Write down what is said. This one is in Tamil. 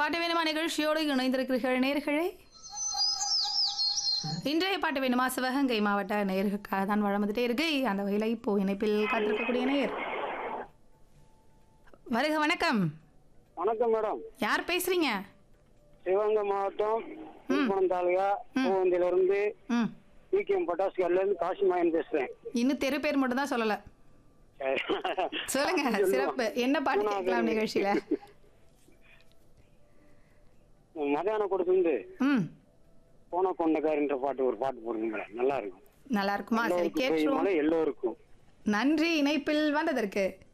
பாட்டு வேணுமா நிகழ்ச்சியோடு இணைந்திருக்கிறீர்கள் நேர்களே இன்றைய பாட்டு வேணுமா சிவகங்கை மாவட்ட நேர்களுக்காக தான் வழங்கிட்டே இருக்கு அந்த வகையில் இப்போ இணைப்பில் காத்திருக்கக்கூடிய நேயர் வருக வணக்கம் வணக்கம் மேடம் யார் பேசுறீங்க சிவகங்கை மாவட்டம் திருப்பணம் தாலுகா பூவந்தில இருந்து ம் பிகேஎம் பட்டாசுகர்ல இருந்து காசிமாயன் பேசுறேன் இன்னும் தெரு பேர் மட்டும் தான் சொல்லல சொல்லுங்க சிறப்பு என்ன பாட்டு கேட்கலாம் நிகழ்ச்சியில மதியானம் கொடுத்துருந்து ம் போன கொண்டக்காரின்ற பாட்டு ஒரு பாட்டு போடுங்க மேடம் நல்லா இருக்கும் நல்லா இருக்குமா சரி எல்லோருக்கும் கேட்டுருவோம் பெய்யுமழை எல்லோருக்கும் நன்றி இணைப்பில் வந்ததற்கு